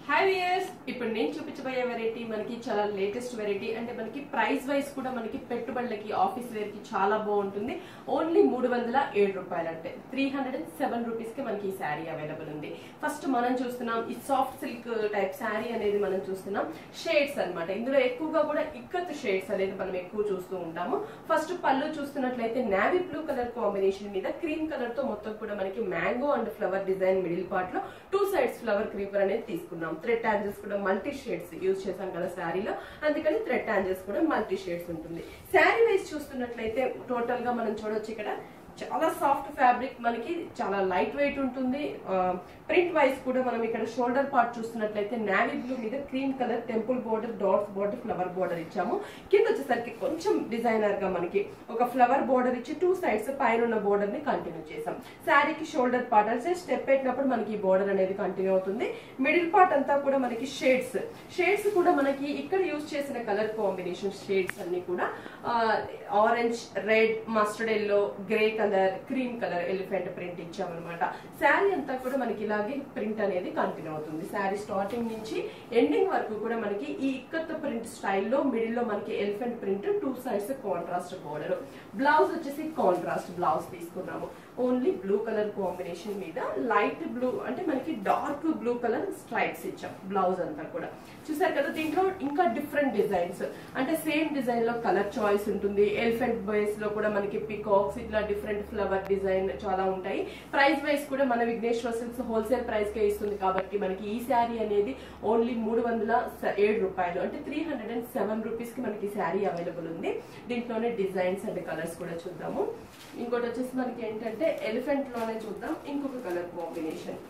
hi viewers ఇప్పుడు నేను చూపించబోయే వెరైటీ మనకి చాలా లేటెస్ట్ వెరైటీ అంటే మనకి ప్రైస్ వైజ్ కూడా మనకి పెట్టుబడులకి ఆఫీస్ వేర్ కి చాలా బాగుంటుంది ఓన్లీ మూడు వందల ఏడు రూపాయలు అంటే three hundred and seven rupees కి మనకి ఈ శారీ అవైలబుల్ ఉంది ఫస్ట్ మనం చూస్తున్నాం ఈ సాఫ్ట్ సిల్క్ టైప్ శారీ అనేది మనం చూస్తున్నాం షేడ్స్ అన్నమాట ఇందులో ఎక్కువగా కూడా ఇక్కత్ షేడ్స్ అనేది మనం ఎక్కువ చూస్తూ ఉంటాము ఫస్ట్ పళ్ళు చూస్తున్నట్లయితే నావీ బ్లూ కలర్ కాంబినేషన్ మీద క్రీమ్ కలర్ తో మొత్తం కూడా మనకి mango and flower design middle part లో టూ సైడ్స్ ఫ్లవర్ క్రీపర్ అనేది తీసుకున్నాం థ్రెడ్ యాంజల్స్ కూడా మల్టీ షేడ్స్ యూజ్ చేశాం కదా శారీలో అందుకని థ్రెడ్ యాంజల్స్ కూడా మల్టీ షేడ్స్ ఉంటుంది శారీ వైజ్ చూస్తున్నట్లయితే టోటల్ గా మనం చూడొచ్చు ఇక్కడ చాలా సాఫ్ట్ ఫ్యాబ్రిక్ మనకి చాలా లైట్ వెయిట్ ఉంటుంది ప్రింట్ వైజ్ కూడా మనం ఇక్కడ షోల్డర్ పార్ట్ చూస్తున్నట్లయితే నావీ బ్లూ మీద cream colour temple border dots border flower border ఇచ్చాము కింద వచ్చేసరికి కొంచెం డిజైనర్ గా మనకి ఒక ఫ్లవర్ బోర్డర్ ఇచ్చి టూ సైడ్స్ పైన ఉన్న బోర్డర్ ని కంటిన్యూ చేసాం శారీకి షోల్డర్ పార్ట్ అంటే స్టెప్ పెట్టినప్పుడు మనకి ఈ బోర్డర్ అనేది కంటిన్యూ అవుతుంది మిడిల్ పార్ట్ అంతా కూడా మనకి షేడ్స్ షేడ్స్ కూడా మనకి ఇక్కడ యూజ్ చేసిన కలర్ కాంబినేషన్ షేడ్స్ అన్ని కూడా orange red mustard yellow grey colour cream colour elephant print ఇచ్చామన్నమాట శారీ అంతా కూడా మనకి ఇలాగే ప్రింట్ అనేది కంటిన్యూ అవుతుంది శారీ స్టార్టింగ్ నుంచి ఎండింగ్ వరకు కూడా మనకి ఈ ఇక్కత్ ప్రింట్ స్టైల్లో మిడిల్ లో మనకి elephant print two sides contrast border blouse వచ్చేసి కాంట్రాస్ట్ బ్లౌజ్ తీసుకున్నాము ఓన్లీ బ్లూ కలర్ కాంబినేషన్ మీద లైట్ బ్లూ అంటే మనకి డార్క్ బ్లూ కలర్ స్ట్రైప్స్ ఇచ్చాం బ్లౌజ్ అంతా కూడా చూసారు కదా దీంట్లో ఇంకా డిఫరెంట్ డిజైన్స్ అంటే సేమ్ డిజైన్ లో కలర్ చాయిస్ ఉంటుంది ఎలిఫెంట్ బేస్ లో కూడా మనకి పికాక్స్ ఇట్లా డిఫరెంట్ ఫ్లవర్ డిజైన్ చాలా ఉంటాయి ప్రైస్ వైజ్ కూడా మన విఘ్నేశ్వర సిల్క్స్ హోల్సేల్ ప్రైస్ కే ఇస్తుంది కాబట్టి మనకి ఈ శారీ అనేది ఓన్లీ మూడు వందల ఏడు రూపాయలు అంటే three hundred and seven rupees కి మనకి శారీ అవైలబుల్ ఉంది దీంట్లోనే డిజైన్స్ అండ్ కలర్స్ కూడా చూద్దాము ఇంకోటి వచ్చేసి మనకి ఏంటంటే ఎలిఫెంట్ లోనే చూద్దాం ఇంకొక కలర్ కాంబినేషన్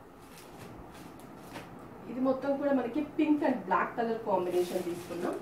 ఇది మొత్తం కూడా మనకి pink and black colour combination తీసుకున్నాం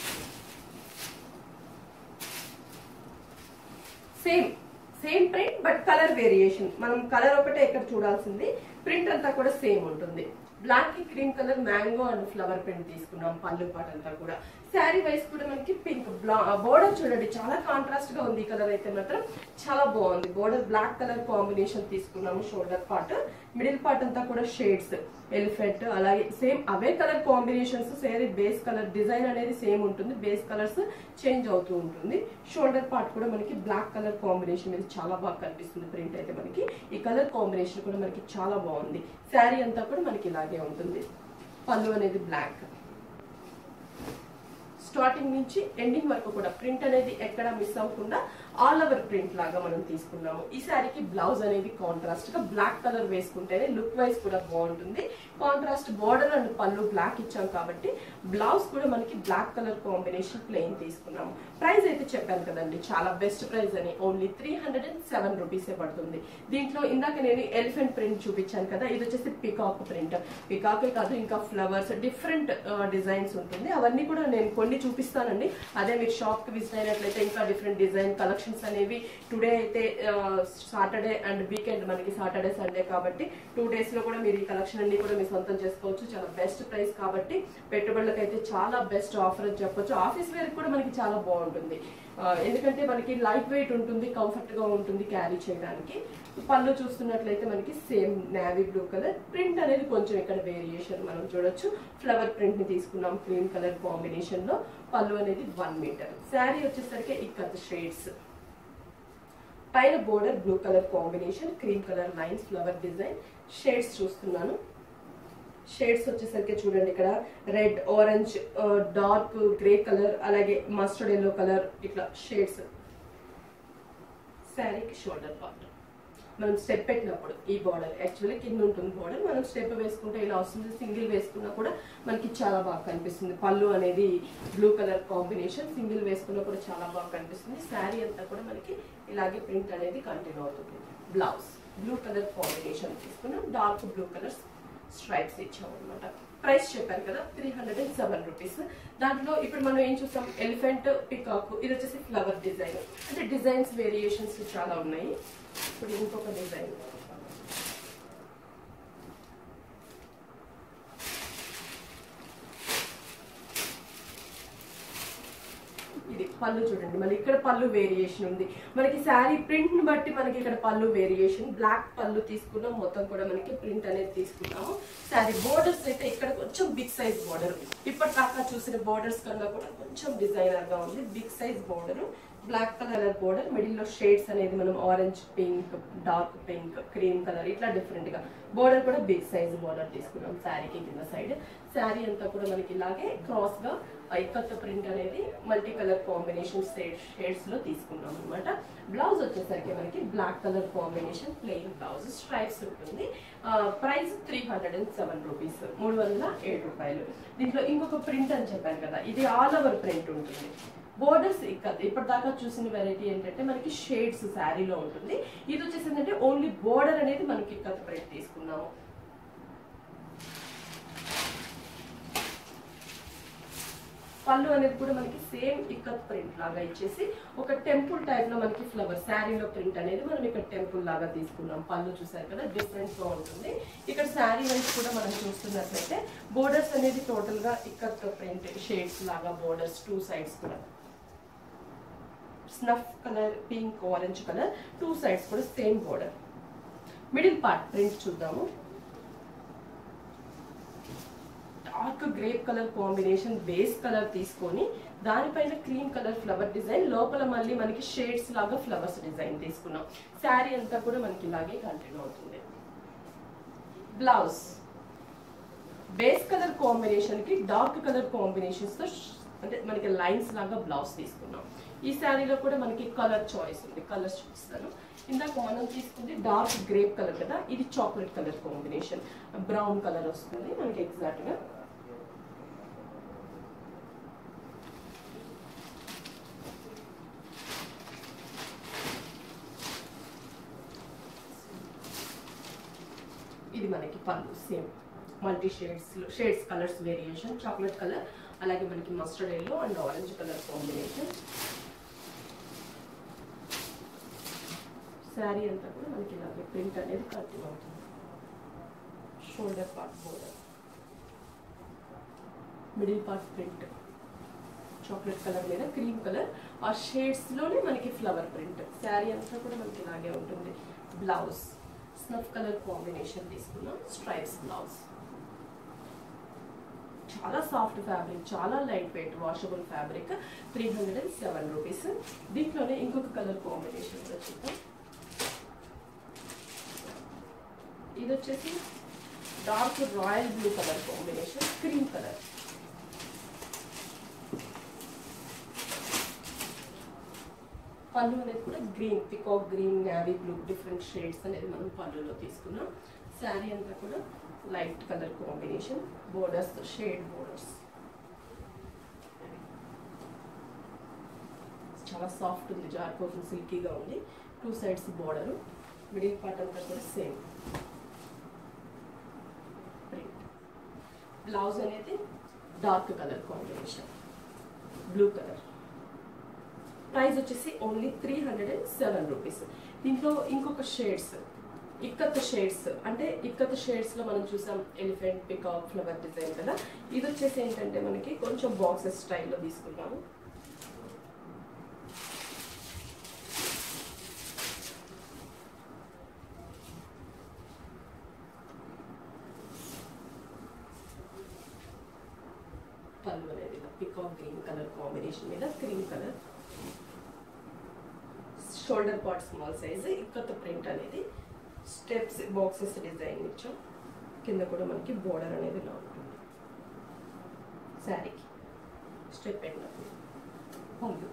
same same print but colour variation మనం కలర్ ఒకటే ఇక్కడ చూడాల్సింది ప్రింట్ అంతా కూడా సేమ్ ఉంటుంది బ్లాక్ కి cream colour mango and flower print తీసుకున్నాం పళ్ళు పాట అంతా కూడా శారీ వైస్ కూడా మనకి పింక్ బోర్డర్ చూడండి చాలా కాంట్రాస్ట్ గా ఉంది ఈ కలర్ అయితే మాత్రం చాలా బాగుంది బోర్డర్ బ్లాక్ కలర్ కాంబినేషన్ తీసుకున్నాము షోల్డర్ పార్ట్ మిడిల్ పార్ట్ అంతా కూడా షేడ్స్ ఎలిఫెంట్ అలాగే సేమ్ అవే colour combinations sari base colour design అనేది సేమ్ ఉంటుంది బేస్ కలర్స్ చేంజ్ అవుతూ ఉంటుంది షోల్డర్ పార్ట్ కూడా మనకి బ్లాక్ కలర్ కాంబినేషన్ మీద చాలా బాగా కనిపిస్తుంది ప్రింట్ అయితే మనకి ఈ కలర్ కాంబినేషన్ కూడా మనకి చాలా బాగుంది శారీ అంతా కూడా మనకి ఇలాగే ఉంటుంది పళ్ళు అనేది బ్లాక్ స్టార్టింగ్ నుంచి ఎండింగ్ వరకు కూడా ప్రింట్ అనేది ఎక్కడ మిస్ అవ్వకుండా ఆల్ ఓవర్ ప్రింట్ లాగా మనం తీసుకున్నాము ఈ శారీకి బ్లౌజ్ అనేది కాంట్రాస్ట్ గా బ్లాక్ కలర్ వేసుకుంటేనే లుక్ వైజ్ కూడా బాగుంటుంది కాంట్రాస్ట్ బార్డర్ అండ్ పళ్ళు బ్లాక్ ఇచ్చాం కాబట్టి బ్లౌజ్ కూడా మనకి బ్లాక్ కలర్ కాంబినేషన్ ప్లెయిన్ తీసుకున్నాము ప్రైస్ అయితే చెప్పాను కదండి చాలా బెస్ట్ ప్రైస్ అని only three hundred and seven రూపీసే పడుతుంది దీంట్లో ఇందాక నేను ఎలిఫెంట్ ప్రింట్ చూపించాను కదా ఇది వచ్చేసి పికాక్ ప్రింట్ పికాక్ కాదు ఇంకా ఫ్లవర్స్ డిఫరెంట్ డిజైన్స్ ఉంటుంది అవన్నీ కూడా నేను కొన్ని చూపిస్తానండి అదే మీరు షాప్ కి విజిట్ అయినట్లయితే ఇంకా డిఫరెంట్ డిజైన్ కలెక్షన్స్ అనేవి టుడే అయితే సాటర్డే అండ్ వీకెండ్ మనకి సాటర్డే సండే కాబట్టి టూ డేస్ లో కూడా మీరు ఈ కలెక్షన్ అన్ని కూడా మీరు సొంతం చేసుకోవచ్చు చాలా బెస్ట్ ప్రైస్ కాబట్టి పెట్టుబడులకు అయితే చాలా బెస్ట్ ఆఫర్ అని చెప్పొచ్చు ఆఫీస్ వేర్ కూడా మనకి చాలా బాగుంటుంది ఎందుకంటే మనకి లైట్ వెయిట్ ఉంటుంది కంఫర్ట్ గా ఉంటుంది క్యారీ చేయడానికి పళ్ళు చూస్తున్నట్లయితే మనకి same navy blue colour print అనేది కొంచెం ఇక్కడ వేరియేషన్ మనం చూడొచ్చు ఫ్లవర్ ప్రింట్ ని తీసుకున్నాం క్రీమ్ కలర్ కాంబినేషన్ లో పళ్ళు అనేది వన్ మీటర్ శారీ వచ్చేసరికి ఇక్కత్ షేడ్స్ పైన border blue colour combination cream colour lines flower design shades చూస్తున్నాను షేడ్స్ వచ్చేసరికి చూడండి ఇక్కడ red orange dark grey colour అలాగే మస్టర్డ్ ఎల్లో కలర్ ఇట్లా షేడ్స్ శారీకి షోల్డర్ పార్ట్ మనం స్టెప్ పెట్టినప్పుడు ఈ బార్డర్ యాక్చువల్లీ కింద ఉంటుంది బార్డర్ మనం స్టెప్ వేసుకుంటే ఇలా వస్తుంది సింగిల్ వేసుకున్నా కూడా మనకి చాలా బాగా కనిపిస్తుంది పళ్ళు అనేది బ్లూ కలర్ కాంబినేషన్ సింగిల్ వేసుకున్నా కూడా చాలా బాగా కనిపిస్తుంది శారీ అంతా కూడా మనకి ఇలాగే ప్రింట్ అనేది కంటిన్యూ అవుతుంది బ్లౌజ్ బ్లూ కలర్ కాంబినేషన్ తీసుకున్నాం డార్క్ బ్లూ కలర్ స్ట్రైప్స్ ఇచ్చాం అనమాట ప్రైస్ చెప్పాను కదా three hundred and seven rupees దాంట్లో ఇప్పుడు మనం ఏం చూస్తాం ఎలిఫెంట్ పికాక్ ఇది వచ్చేసి ఫ్లవర్ డిజైన్ అంటే డిజైన్స్ వేరియేషన్స్ చాలా ఉన్నాయి ఇప్పుడు ఇంకొక డిజైన్ ఇది పళ్ళు చూడండి మళ్ళీ ఇక్కడ పళ్ళు వేరియేషన్ ఉంది మనకి శారీ ప్రింట్ ని బట్టి మనకి ఇక్కడ పళ్ళు వేరియేషన్ బ్లాక్ పళ్ళు తీసుకున్నాం మొత్తం కూడా మనకి ప్రింట్ అనేది తీసుకున్నాము శారీ బోర్డర్స్ అయితే ఇక్కడ కొంచెం బిగ్ సైజ్ బోర్డర్ ఇప్పటిదాకా చూసిన బోర్డర్స్ కన్నా కూడా కొంచెం డిజైనర్ గా ఉంది big size border black colour border middle లో షేడ్స్ అనేది మనం orange pink dark pink cream colour ఇట్లా డిఫరెంట్ గా బోర్డర్ కూడా బిగ్ సైజ్ బోర్డర్ తీసుకున్నాం శారీకి కింద సైడ్ శారీ అంతా కూడా మనకి ఇలాగే క్రాస్ గా ఇక్కత్ ప్రింట్ అనేది మల్టీ కలర్ కాంబినేషన్ షేడ్స్ లో తీసుకున్నాం అనమాట బ్లౌజ్ వచ్చేసరికి మనకి black colour combination plain blouse stripes ఉంటుంది price three hundred and seven rupees మూడు వందల ఏడు రూపాయలు దీంట్లో ఇంకొక ప్రింట్ అని చెప్పాను కదా ఇది ఆల్ ఓవర్ ప్రింట్ ఉంటుంది బోర్డర్స్ ఇక్కడ ఇప్పటిదాకా చూసిన వెరైటీ ఏంటంటే మనకి షేడ్స్ శారీలో ఉంటుంది ఇది వచ్చేసి ఏంటంటే ఓన్లీ బోర్డర్ అనేది మనకి ఇక్కడ ప్రింట్ తీసుకున్నాము పళ్ళు అనేది కూడా మనకి సేమ్ ఇక్కత్ ప్రింట్ లాగా ఇచ్చేసి ఒక టెంపుల్ టైప్ లో మనకి ఫ్లవర్ శారీలో ప్రింట్ అనేది మనం ఇక్కడ టెంపుల్ లాగా తీసుకున్నాం పళ్ళు చూసారు కదా డిఫరెంట్ గా ఉంటుంది ఇక్కడ శారీ వైజ్ కూడా మనం చూస్తున్నట్లయితే బోర్డర్స్ అనేది టోటల్ గా ఇక్కత్ ప్రింట్ షేడ్స్ లాగా బోర్డర్స్ టూ సైడ్స్ కూడా snuff colour pink orange colour two sides కూడా same border middle part print చూద్దాము dark grape colour combination base colour తీసుకొని దానిపైన క్రీమ్ కలర్ ఫ్లవర్ డిజైన్ లోపల మళ్ళీ మనకి షేడ్స్ లాగా ఫ్లవర్స్ డిజైన్ తీసుకున్నాం శారీ అంతా కూడా మనకి ఇలాగే కంటిన్యూ అవుతుంది బ్లౌజ్ బేస్ కలర్ కాంబినేషన్ కి డార్క్ కలర్ కాంబినేషన్స్ తో ష్- అంటే మనకి లైన్స్ లాగా బ్లౌజ్ తీసుకున్నాం ఈ శారీలో కూడా మనకి కలర్ చాయిస్ ఉంది కలర్స్ చూపిస్తాను ఇందాక మనం తీసుకుంది డార్క్ గ్రేప్ కలర్ కదా ఇది chocolate colour combination brown colour వస్తుంది మనకి ఎగ్జాక్ట్ గా ఇది మనకి పళ్ళు same multi shades shades colours variation chocolate colour అలాగే మనకి mustard yellow and orange colour combination sari అంతా కూడా మనకి ఇలాగే ప్రింట్ అనేది కంటిన్యూ అవుతుంది shoulder part border middle part print chocolate colour మీద క్రీమ్ కలర్ ఆ షేడ్స్ లోనే మనకి ఫ్లవర్ ప్రింట్ శారీ అంతా కూడా మనకి ఇలాగే ఉంటుంది బ్లౌజ్ స్నఫ్ కలర్ కాంబినేషన్ తీసుకున్నాం స్ట్రైప్స్ బ్లౌజ్ చాలా సాఫ్ట్ ఫ్యాబ్రిక్ చాలా light weight washable fabric three hundred and seven rupees దీంట్లోనే ఇంకొక కలర్ కాంబినేషన్ కూడా చూద్దాం ఇది వచ్చేసి dark royal blue colour combination cream colour పళ్ళు అనేది కూడా green peacock green navy blue different shades అనేది మనం పళ్ళులో తీసుకున్నాం శారీ అంతా కూడా light colour combination borders shade borders చాలా సాఫ్ట్ ఉంది జారిపోతుంది సిల్కీగా ఉంది two sides border middle part అంతా కూడా సేమ్ ప్రింట్ బ్లౌజ్ అనేది dark colour combination blue colour price వచ్చేసి only three hundred and seven rupees దీంట్లో ఇంకొక షేడ్స్ ఇక్కత్ షేడ్స్ అంటే ఇక్కత్ షేడ్స్ లో మనం చూసాం ఎలిఫెంట్ పికాక్ ఫ్లవర్ డిజైన్ కదా ఇది వచ్చేసి ఏంటంటే మనకి కొంచెం బాక్సెస్ స్టైల్లో తీసుకున్నాము పళ్ళు అనేది పికాక్ గ్రీన్ కలర్ కాంబినేషన్ మీద cream colour shoulder part small size ikat print అనేది స్టెప్స్ బాక్సెస్ డిజైన్ ఇచ్చాం కింద కూడా మనకి బోర్డర్ అనేది ఇలా ఉంటుంది శారీకి స్టెప్ ఎండ్ పళ్ళు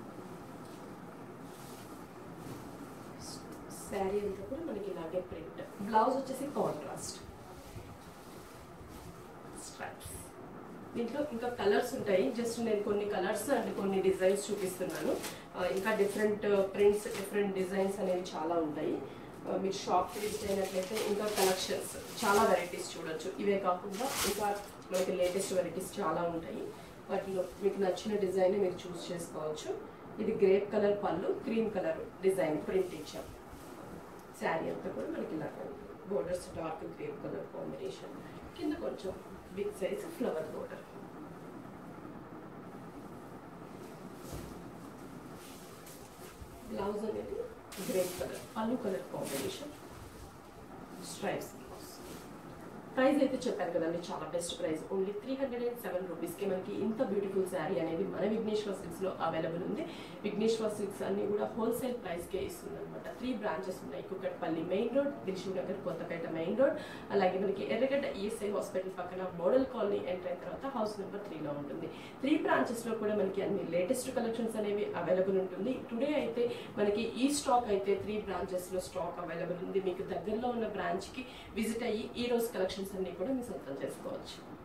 శారీ అంతా కూడా మనకి ఇలాగే ప్రింట్ బ్లౌజ్ వచ్చేసి కాంట్రాస్ట్ స్ట్రైప్స్ దీంట్లో ఇంకా కలర్స్ ఉంటాయి జస్ట్ నేను కొన్ని కలర్స్ అండ్ కొన్ని డిజైన్స్ చూపిస్తున్నాను ఆ, ఇంకా డిఫరెంట్ ప్రింట్స్ డిఫరెంట్ డిజైన్స్ అనేవి చాలా ఉంటాయి ఆ, మీరు షాప్ విజిట్ అయినట్లయితే ఇంకా కలెక్షన్స్ చాలా వెరైటీస్ చూడొచ్చు ఇవే కాకుండా ఇంకా మనకి లేటెస్ట్ వెరైటీస్ చాలా ఉంటాయి వాటిలో మీకు నచ్చిన డిజైన్ మీరు చూస్ చేసుకోవచ్చు ఇది గ్రేప్ కలర్ పళ్ళు క్రీమ్ కలర్ డిజైన్ ప్రింట్ ఇచ్చాం శారీ అంతా కూడా మనకి ఇలా borders dark grape colour combination కింద కొంచెం big size flower border blouse అనేది గ్రేప్ కలర్ పళ్ళు colour combination stripes blouse price అయితే చెప్పాను కదండి చాలా best price only three hundred and seven రూపీస్కి మనకి ఇంత బ్యూటిఫుల్ శారీ అనేది మన విఘ్నేశ్వర సిల్క్స్లో అవైలబుల్ ఉంది విఘ్నేశ్వర సిల్క్స్ అన్ని కూడా హోల్సేల్ ప్రైస్కే ఇస్తుంది అనమాట త్రీ బ్రాంచెస్ ఉన్నాయి Kukatpally main road Dilsukhnagar Kothapet main road అలాగే మనకి ఎర్రగడ్డ ఈఎస్ఐ హాస్పిటల్ పక్కన మోడల్ కాలనీ ఎంటర్ అయిన తర్వాత హౌస్ నెంబర్ త్రీలో ఉంటుంది త్రీ బ్రాంచెస్లో కూడా మనకి అన్ని లేటెస్ట్ కలెక్షన్స్ అనేవి అవైలబుల్ ఉంటుంది టుడే అయితే మనకి ఈ స్టాక్ అయితే త్రీ బ్రాంచెస్లో స్టాక్ అవైలబుల్ ఉంది మీకు దగ్గరలో ఉన్న బ్రాంచ్కి విజిట్ అయ్యి ఈ రోజు కలెక్షన్స్ అన్ని కూడా మీ సొంతం చేసుకోవచ్చు